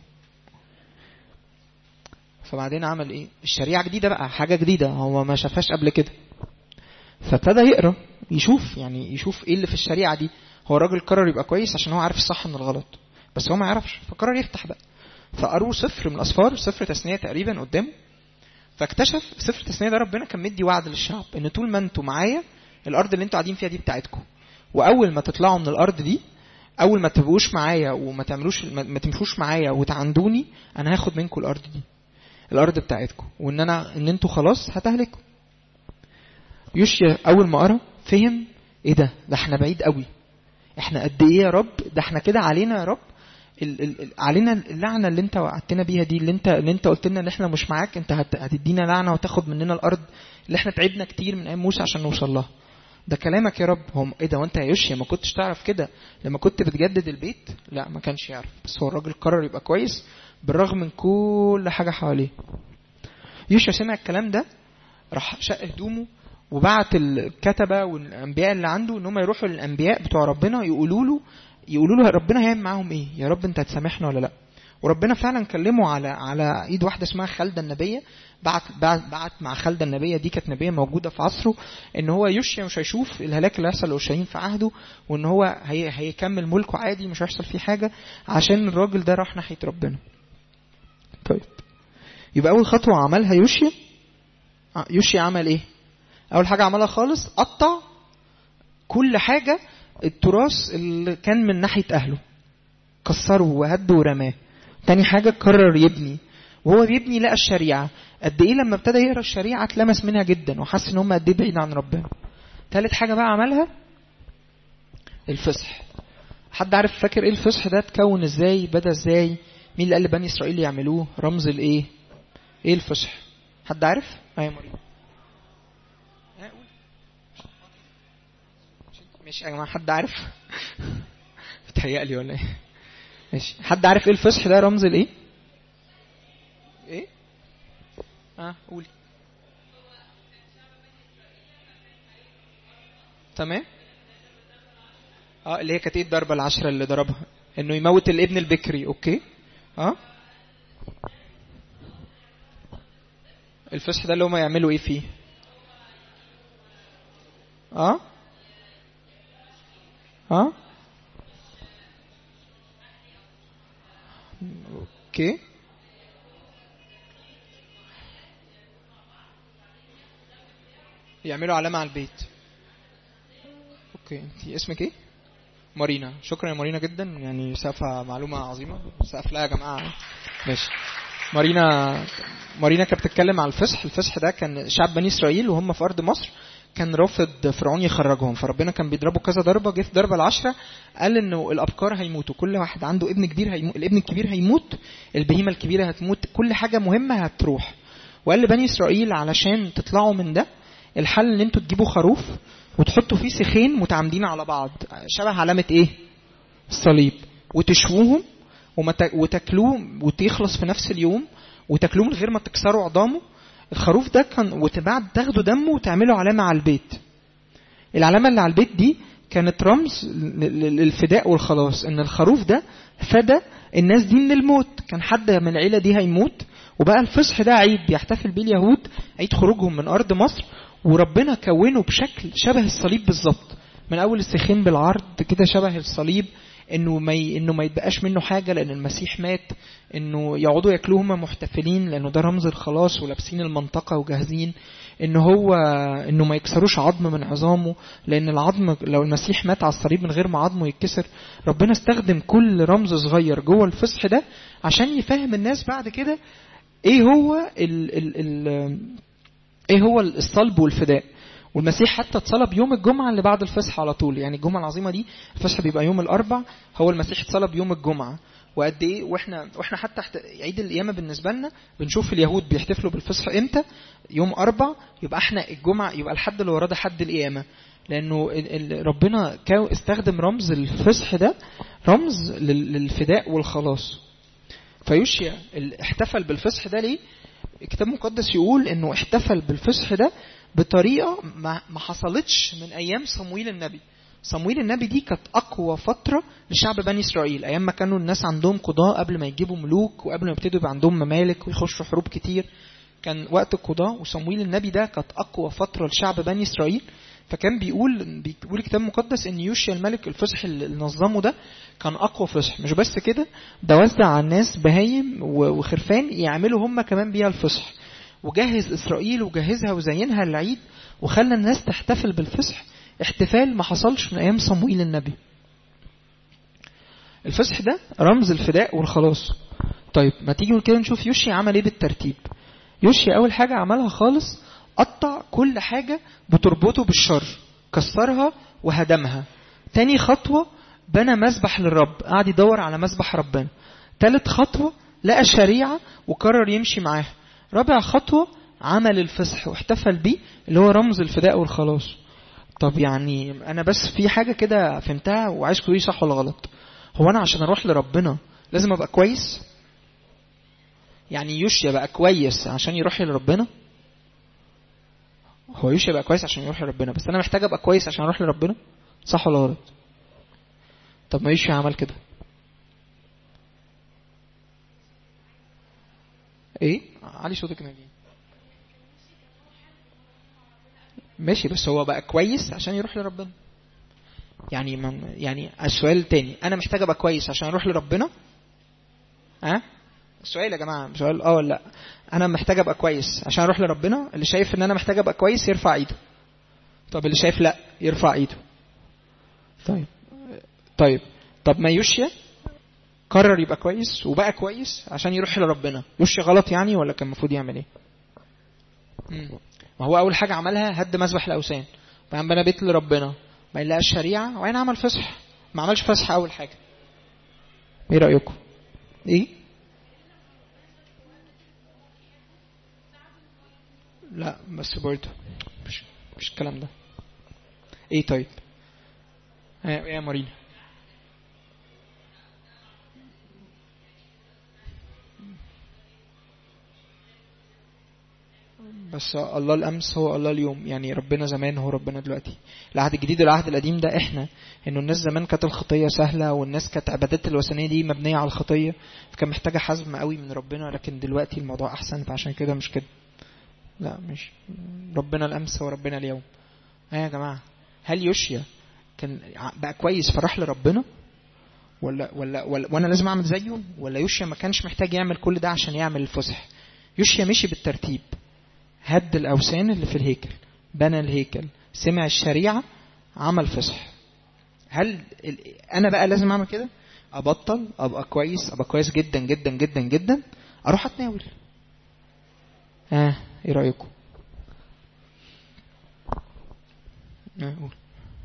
فبعدين عمل إيه الشريعة جديدة بقى حاجة جديدة هو ما شافهاش قبل كده فابتدى يقرا يشوف يعني يشوف ايه اللي في الشريعه دي هو الراجل قرر يبقى كويس عشان هو عارف الصح من الغلط بس هو ما يعرفش فقرر يفتح بقى فقروا سفر من الاسفار سفر تثنيه تقريبا قدامه فاكتشف سفر تثنيه ده ربنا كان مدي وعد للشعب ان طول ما انتوا معايا الارض اللي انتوا قاعدين فيها دي بتاعتكم واول ما تطلعوا من الارض دي اول ما تبقوش معايا وما تعملوش ما تمشوش معايا وتعندوني انا هاخد منكم الارض دي الارض بتاعتكم وان انا ان انتوا خلاص هتهلكوا يوشيا اول ما قرا فهم ايه ده ده احنا بعيد قوي احنا قد ايه يا رب ده احنا كده علينا يا رب ال ال ال علينا اللعنه اللي انت وعدتنا بيها دي اللي انت اللي انت قلت لنا ان احنا مش معاك انت هت هتدينا لعنه وتاخد مننا الارض اللي احنا تعبنا كتير من ايام موسى عشان نوصل لها ده كلامك يا رب هم ايه ده وانت يا يوشيا ما كنتش تعرف كده لما كنت بتجدد البيت لا ما كانش يعرف بس هو الراجل قرر يبقى كويس بالرغم من كل حاجه حواليه يوشيا سمع الكلام ده راح شق هدومه وبعت الكتبة والأنبياء اللي عنده إن هم يروحوا للأنبياء بتوع ربنا يقولوا له يقولوا له ربنا هيعمل معاهم إيه؟ يا رب أنت هتسامحنا ولا لأ؟ وربنا فعلا كلمه على على ايد واحده اسمها خالده النبيه بعت بعت, بعت مع خالده النبيه دي كانت نبيه موجوده في عصره ان هو يشيا مش هيشوف الهلاك اللي هيحصل لأوشايين في عهده وان هو هي هيكمل ملكه عادي مش هيحصل فيه حاجه عشان الراجل ده راح ناحيه ربنا. طيب يبقى اول خطوه عملها يوشيا يوشيا عمل ايه؟ اول حاجه عملها خالص قطع كل حاجه التراث اللي كان من ناحيه اهله كسره وهده ورماه تاني حاجه قرر يبني وهو بيبني لقى الشريعه قد ايه لما ابتدى يقرا الشريعه اتلمس منها جدا وحس ان هم قد ايه بعيد عن ربنا تالت حاجه بقى عملها الفصح حد عارف فاكر ايه الفصح ده اتكون ازاي بدا ازاي مين اللي قال لبني اسرائيل يعملوه رمز الايه ايه الفصح حد عارف ايوه مريم ماشي يا جماعه حد عارف بتهيألي ولا ايه ماشي حد عارف ايه الفصح ده رمز الايه ايه اه قولي تمام اه اللي هي كانت ايه الضربه العشره اللي ضربها انه يموت الابن البكري اوكي اه الفصح ده اللي هم يعملوا ايه فيه اه ها اوكي يعملوا علامة على البيت اوكي انت اسمك ايه مارينا شكرا يا مارينا جدا يعني سقفة معلومة عظيمة سقف لا يا جماعة ماشي مارينا مارينا كانت بتتكلم على الفصح الفصح ده كان شعب بني اسرائيل وهم في ارض مصر كان رافض فرعون يخرجهم فربنا كان بيضربه كذا ضربه جه في ضربه العشره قال انه الابكار هيموتوا كل واحد عنده ابن كبير هيموت الابن الكبير هيموت البهيمه الكبيره هتموت كل حاجه مهمه هتروح وقال لبني اسرائيل علشان تطلعوا من ده الحل ان انتوا تجيبوا خروف وتحطوا فيه سيخين متعامدين على بعض شبه علامه ايه الصليب وتشووهم وتاكلوه وتخلص في نفس اليوم وتاكلوه من غير ما تكسروا عظامه الخروف ده كان وتبعد تاخدوا دمه وتعملوا علامة على البيت العلامة اللي على البيت دي كانت رمز للفداء والخلاص ان الخروف ده فدى الناس دي من الموت كان حد من العيلة دي هيموت وبقى الفصح ده عيد بيحتفل بيه اليهود عيد خروجهم من أرض مصر وربنا كونه بشكل شبه الصليب بالظبط من أول السخين بالعرض كده شبه الصليب انه ما ي... انه ما يتبقاش منه حاجه لان المسيح مات انه يقعدوا ياكلوه هم محتفلين لانه ده رمز الخلاص ولابسين المنطقه وجاهزين ان هو انه ما يكسروش عظم من عظامه لان العظم لو المسيح مات على الصليب من غير ما عظمه يتكسر ربنا استخدم كل رمز صغير جوه الفصح ده عشان يفهم الناس بعد كده ايه هو ال... ال... ال... ايه هو الصلب والفداء والمسيح حتى اتصلب يوم الجمعة اللي بعد الفصح على طول يعني الجمعة العظيمة دي الفصح بيبقى يوم الأربع هو المسيح اتصلب يوم الجمعة وقد ايه واحنا واحنا حتى عيد القيامة بالنسبة لنا بنشوف اليهود بيحتفلوا بالفصح امتى يوم أربع يبقى احنا الجمعة يبقى الحد اللي وراه ده حد القيامة لأنه ربنا استخدم رمز الفصح ده رمز للفداء والخلاص فيوشيا احتفل بالفصح ده ليه؟ الكتاب المقدس يقول انه احتفل بالفصح ده بطريقه ما حصلتش من ايام صمويل النبي صمويل النبي دي كانت اقوى فتره لشعب بني اسرائيل ايام ما كانوا الناس عندهم قضاء قبل ما يجيبوا ملوك وقبل ما يبتدوا يبقى عندهم ممالك ويخشوا حروب كتير كان وقت القضاء وصمويل النبي ده كانت اقوى فتره لشعب بني اسرائيل فكان بيقول بيقول الكتاب المقدس ان يوشيا الملك الفصح اللي نظمه ده كان اقوى فصح مش بس كده ده وزع على الناس بهايم وخرفان يعملوا هم كمان بيها الفصح وجهز اسرائيل وجهزها وزينها للعيد وخلى الناس تحتفل بالفصح احتفال ما حصلش من ايام صموئيل النبي الفصح ده رمز الفداء والخلاص طيب ما تيجي كده نشوف يوشي عمل ايه بالترتيب يوشي اول حاجة عملها خالص قطع كل حاجة بتربطه بالشر كسرها وهدمها تاني خطوة بنى مسبح للرب قعد يدور على مسبح ربنا تالت خطوة لقى شريعة وقرر يمشي معاها رابع خطوة عمل الفصح واحتفل بيه اللي هو رمز الفداء والخلاص طب يعني انا بس في حاجة كده فهمتها وعايز تقولي صح ولا غلط هو انا عشان اروح لربنا لازم ابقى كويس يعني يوشيا بقى كويس عشان يروح لربنا هو يوشيا بقى كويس عشان يروح لربنا بس انا محتاج ابقى كويس عشان اروح لربنا صح ولا غلط طب ما يوشيا عمل كده ايه علي صوتك نادين ماشي بس هو بقى كويس عشان يروح لربنا يعني من يعني السؤال التاني انا محتاج ابقى كويس عشان اروح لربنا ها أه؟ السؤال يا جماعه سؤال اه ولا لا انا محتاج ابقى كويس عشان اروح لربنا اللي شايف ان انا محتاج ابقى كويس يرفع ايده طب اللي شايف لا يرفع ايده طيب طيب طب ما يوشيا قرر يبقى كويس وبقى كويس عشان يروح لربنا يوشيا غلط يعني ولا كان المفروض يعمل ايه مم. ما هو اول حاجه عملها هد مسبح الاوثان بعدين بنى بيت لربنا ما لقى الشريعه وبعدين عمل فصح ما عملش فصح اول حاجه ايه رايكم ايه لا بس برضه مش مش الكلام ده ايه طيب ايه يا مارينا بس الله الامس هو الله اليوم يعني ربنا زمان هو ربنا دلوقتي العهد الجديد والعهد القديم ده احنا انه الناس زمان كانت الخطيه سهله والناس كانت عبادات الوثنيه دي مبنيه على الخطيه فكان محتاجه حزم قوي من ربنا لكن دلوقتي الموضوع احسن فعشان كده مش كده لا مش ربنا الامس هو ربنا اليوم ها يا جماعه هل يوشيا كان بقى كويس فراح لربنا ولا ولا, ولا وانا لازم اعمل زيه ولا يوشيا ما كانش محتاج يعمل كل ده عشان يعمل الفصح يوشيا مشي بالترتيب هد الأوثان اللي في الهيكل بنى الهيكل سمع الشريعة عمل فصح هل أنا بقى لازم أعمل كده أبطل أبقى كويس أبقى كويس جدا جدا جدا جدا أروح أتناول ها آه. إيه رأيكم آه، قول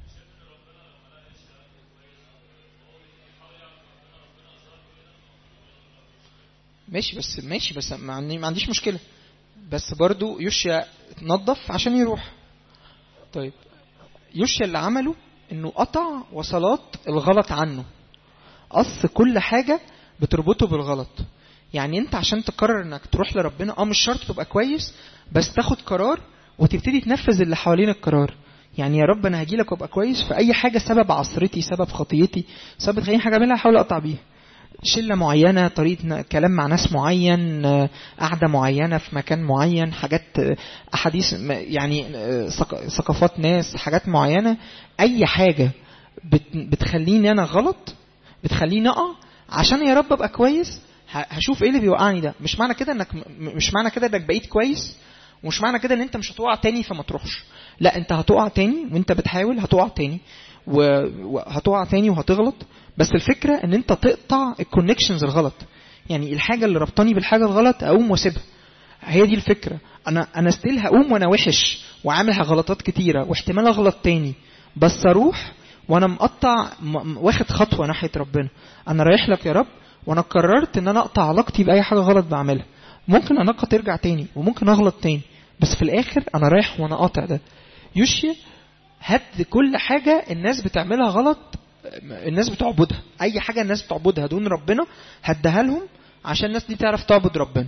ماشي بس ماشي بس ما عندي- ما عنديش مشكلة بس برضو يوشيا اتنظف عشان يروح طيب يوشيا اللي عمله انه قطع وصلات الغلط عنه قص كل حاجة بتربطه بالغلط يعني انت عشان تقرر انك تروح لربنا اه مش شرط تبقى كويس بس تاخد قرار وتبتدي تنفذ اللي حوالين القرار يعني يا رب انا هجيلك وابقى كويس في اي حاجه سبب عصرتي سبب خطيتي سبب تخليني حاجه اعملها احاول اقطع بيها شله معينه طريقه ن- كلام مع ناس معين آه، قعده معينه في مكان معين حاجات آه، احاديث م- يعني آه، ثق- ثقافات ناس حاجات معينه اي حاجه بت- بتخليني انا غلط بتخليني اقع عشان يا رب ابقى كويس ه- هشوف ايه اللي بيوقعني ده مش معنى كده انك م- مش معنى كده انك بقيت كويس ومش معنى كده ان انت مش هتقع تاني فما تروحش لا انت هتقع تاني وانت بتحاول هتقع تاني و- وهتقع تاني وهتغلط بس الفكره ان انت تقطع الكونكشنز الغلط يعني الحاجه اللي ربطاني بالحاجه الغلط اقوم واسيبها هي دي الفكره انا انا ستيل هقوم وانا وحش وعامل غلطات كتيره واحتمال اغلط تاني بس اروح وانا مقطع م- م- واخد خطوه ناحيه ربنا انا رايح لك يا رب وانا قررت ان انا اقطع علاقتي باي حاجه غلط بعملها ممكن علاقه ترجع تاني وممكن اغلط تاني بس في الاخر انا رايح وانا قاطع ده يوشيا هد كل حاجه الناس بتعملها غلط الناس بتعبدها اي حاجه الناس بتعبدها دون ربنا هديها لهم عشان الناس دي تعرف تعبد ربنا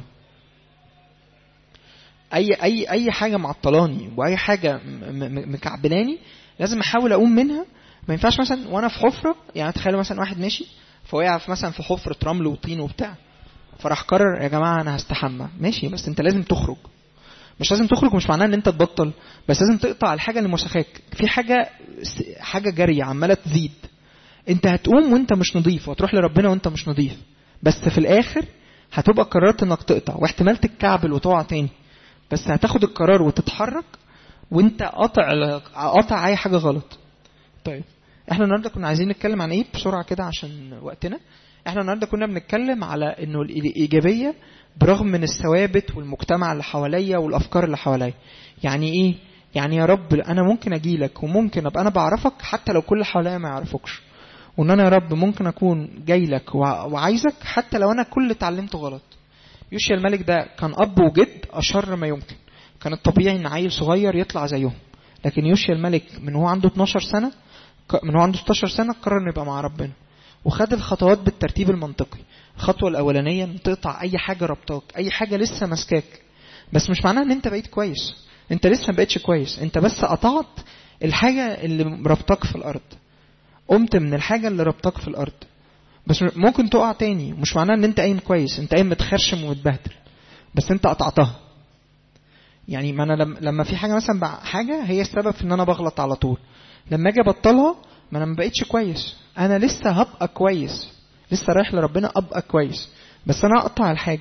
اي اي اي حاجه معطلاني واي حاجه م- م- مكعبلاني لازم احاول اقوم منها ما ينفعش مثلا وانا في حفره يعني تخيلوا مثلا واحد ماشي فوقع في مثلا في حفره رمل وطين وبتاع فراح قرر يا جماعه انا هستحمى ماشي بس انت لازم تخرج مش لازم تخرج مش معناه ان انت تبطل بس لازم تقطع الحاجه اللي مسخاك في حاجه حاجه جاريه عماله تزيد انت هتقوم وانت مش نظيف وهتروح لربنا وانت مش نظيف بس في الاخر هتبقى قررت انك تقطع واحتمال تتكعبل وتقع تاني بس هتاخد القرار وتتحرك وانت قاطع قاطع اي حاجه غلط طيب احنا النهارده كنا عايزين نتكلم عن ايه بسرعه كده عشان وقتنا احنا النهارده كنا بنتكلم على انه الايجابيه برغم من الثوابت والمجتمع اللي حواليا والافكار اللي حواليا يعني ايه يعني يا رب انا ممكن اجي لك وممكن ابقى انا بعرفك حتى لو كل اللي حواليا ما يعرفوكش وان انا يا رب ممكن اكون جاي لك وع- وعايزك حتى لو انا كل اللي اتعلمته غلط يوشيا الملك ده كان اب وجد اشر ما يمكن كان الطبيعي ان عيل صغير يطلع زيهم لكن يوشيا الملك من هو عنده 12 سنه ك- من هو عنده 16 سنه قرر انه يبقى مع ربنا وخد الخطوات بالترتيب المنطقي الخطوه الاولانيه ان تقطع اي حاجه ربطاك اي حاجه لسه ماسكاك بس مش معناها ان انت بقيت كويس انت لسه ما بقتش كويس انت بس قطعت الحاجه اللي ربطاك في الارض قمت من الحاجه اللي ربطاك في الارض بس ممكن تقع تاني مش معناه ان انت قايم كويس انت قايم متخرشم ومتبهدل بس انت قطعتها يعني ما انا لما- لما في حاجه مثلا بع- حاجه هي السبب في ان انا بغلط على طول لما اجي ابطلها ما انا ما بقتش كويس انا لسه هبقى كويس لسه رايح لربنا ابقى كويس بس انا اقطع الحاجه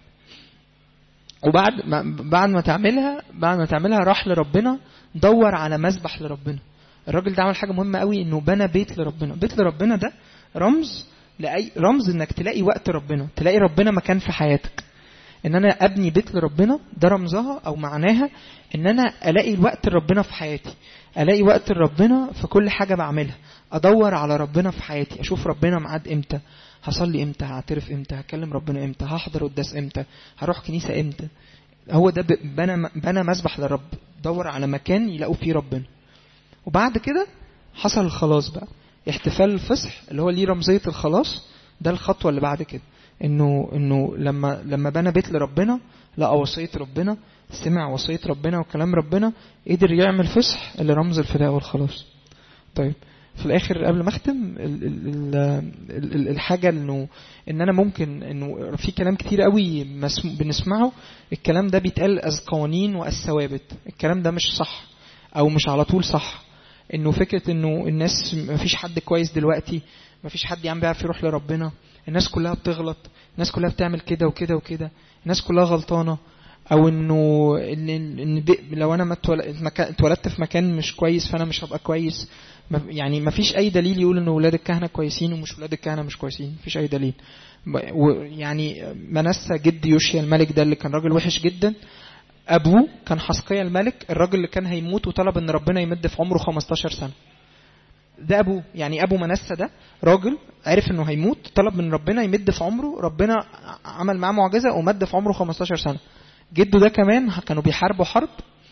وبعد ما بعد ما تعملها بعد ما تعملها راح لربنا دور على مسبح لربنا الراجل ده عمل حاجه مهمه قوي انه بنى بيت لربنا بيت لربنا ده رمز لاي رمز انك تلاقي وقت ربنا تلاقي ربنا مكان في حياتك ان انا ابني بيت لربنا ده رمزها او معناها ان انا الاقي الوقت لربنا في حياتي الاقي وقت لربنا في كل حاجه بعملها ادور على ربنا في حياتي اشوف ربنا معاد امتى هصلي امتى هعترف امتى هكلم ربنا امتى هحضر قداس امتى هروح كنيسه امتى هو ده ب- بنى بنى مسبح لرب دور على مكان يلاقوا فيه ربنا وبعد كده حصل الخلاص بقى احتفال الفصح اللي هو ليه رمزيه الخلاص ده الخطوه اللي بعد كده انه انه لما لما بنى بيت لربنا لقى وصيه ربنا سمع وصيه ربنا وكلام ربنا قدر يعمل فصح اللي رمز الفداء والخلاص طيب في الاخر قبل ما اختم ال- ال- ال- ال- الحاجه انه ان انا ممكن انه في كلام كتير قوي مسم- بنسمعه الكلام ده بيتقال از قوانين واز ثوابت الكلام ده مش صح او مش على طول صح انه فكره انه الناس مفيش حد كويس دلوقتي مفيش حد يعمل بيعرف يروح لربنا الناس كلها بتغلط الناس كلها بتعمل كده وكده وكده الناس كلها غلطانه او انه ان ان دي لو انا ما اتول- مكان- اتولدت في مكان مش كويس فانا مش هبقى كويس ما- يعني ما فيش اي دليل يقول ان ولاد الكهنه كويسين ومش ولاد الكهنه مش كويسين مفيش اي دليل ب- ويعني منسى جد يوشيا الملك ده اللي كان راجل وحش جدا ابوه كان حسقيا الملك الراجل اللي كان هيموت وطلب ان ربنا يمد في عمره 15 سنه ده ابوه يعني ابو منسى ده راجل عرف انه هيموت طلب من ربنا يمد في عمره ربنا عمل معاه معجزه ومد في عمره 15 سنه جده ده كمان كانوا بيحاربوا حرب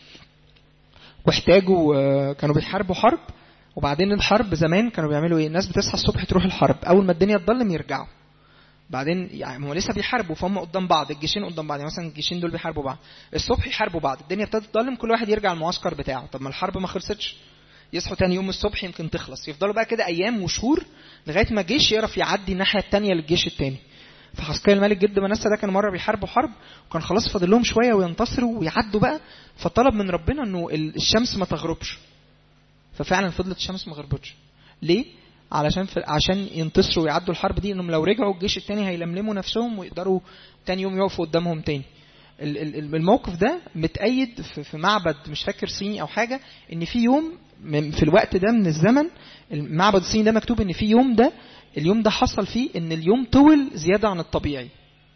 واحتاجوا آه، كانوا بيحاربوا حرب وبعدين الحرب زمان كانوا بيعملوا ايه الناس بتصحى الصبح تروح الحرب اول ما الدنيا تضلم يرجعوا بعدين يعني هم لسه بيحاربوا فهم قدام بعض الجيشين قدام بعض يعني مثلا الجيشين دول بيحاربوا بعض الصبح يحاربوا بعض الدنيا ابتدت تضلم كل واحد يرجع المعسكر بتاعه طب ما الحرب ما خلصتش يصحوا تاني يوم الصبح يمكن تخلص يفضلوا بقى كده ايام وشهور لغايه ما جيش يعرف يعدي الناحيه التانيه للجيش التاني فحسقيا الملك جد منسى ده كان مره بيحاربوا حرب وكان خلاص فاضل لهم شويه وينتصروا ويعدوا بقى فطلب من ربنا انه ال- الشمس ما تغربش ففعلا فضلت الشمس ما غربتش ليه علشان في عشان ينتصروا ويعدوا الحرب دي انهم لو رجعوا الجيش التاني هيلملموا نفسهم ويقدروا تاني يوم يقفوا قدامهم تاني ال- ال- الموقف ده متأيد في في معبد مش فاكر صيني او حاجه ان في يوم من- في الوقت ده من الزمن المعبد الصيني ده مكتوب ان في يوم ده اليوم ده حصل فيه ان اليوم طول زياده عن الطبيعي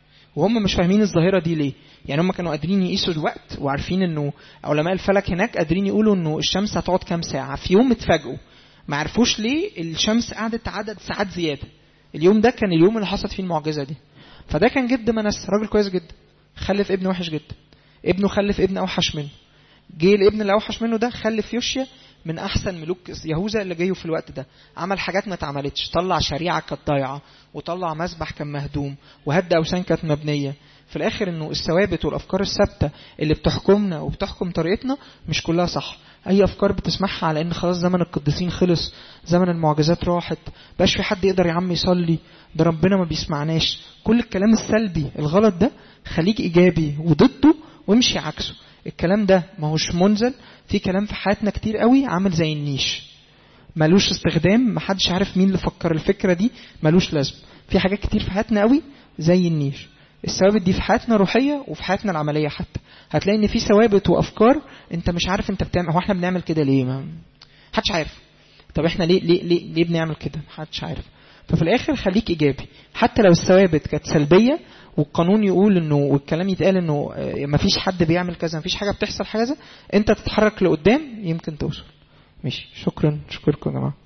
وهم مش فاهمين الظاهره دي ليه يعني هم كانوا قادرين يقيسوا الوقت وعارفين انه علماء الفلك هناك قادرين يقولوا انه الشمس هتقعد كام ساعه في يوم اتفاجئوا ما عرفوش ليه الشمس قعدت عدد ساعات زياده اليوم ده كان اليوم اللي حصلت فيه المعجزه دي فده كان جد منس راجل كويس جدا خلف ابن وحش جدا ابنه خلف ابن اوحش منه جه الابن اللي اوحش منه ده خلف يوشيا من احسن ملوك يهوذا اللي جايوا في الوقت ده عمل حاجات ما اتعملتش طلع شريعه كانت ضايعه وطلع مسبح كان مهدوم وهد اوثان كانت مبنيه في الاخر انه الثوابت والافكار الثابته اللي بتحكمنا وبتحكم طريقتنا مش كلها صح اي افكار بتسمعها على ان خلاص زمن القديسين خلص زمن المعجزات راحت بقاش في حد يقدر يا عم يصلي ده ربنا ما بيسمعناش كل الكلام السلبي الغلط ده خليك ايجابي وضده وامشي عكسه الكلام ده ما هوش منزل في كلام في حياتنا كتير قوي عامل زي النيش ملوش استخدام محدش عارف مين اللي فكر الفكرة دي ملوش لازم في حاجات كتير في حياتنا قوي زي النيش الثوابت دي في حياتنا الروحية وفي حياتنا العملية حتى هتلاقي ان في ثوابت وافكار انت مش عارف انت بتعمل هو احنا بنعمل كده ليه ما محدش عارف طب احنا ليه ليه ليه, ليه بنعمل كده محدش عارف ففي الاخر خليك ايجابي حتى لو الثوابت كانت سلبيه والقانون يقول انه والكلام يتقال انه آه، مفيش حد بيعمل كذا مفيش حاجه بتحصل حاجه انت تتحرك لقدام يمكن توصل ماشي شكرا شكركم يا جماعه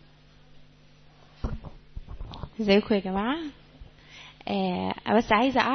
ازيكم يا جماعة آه بس عايزة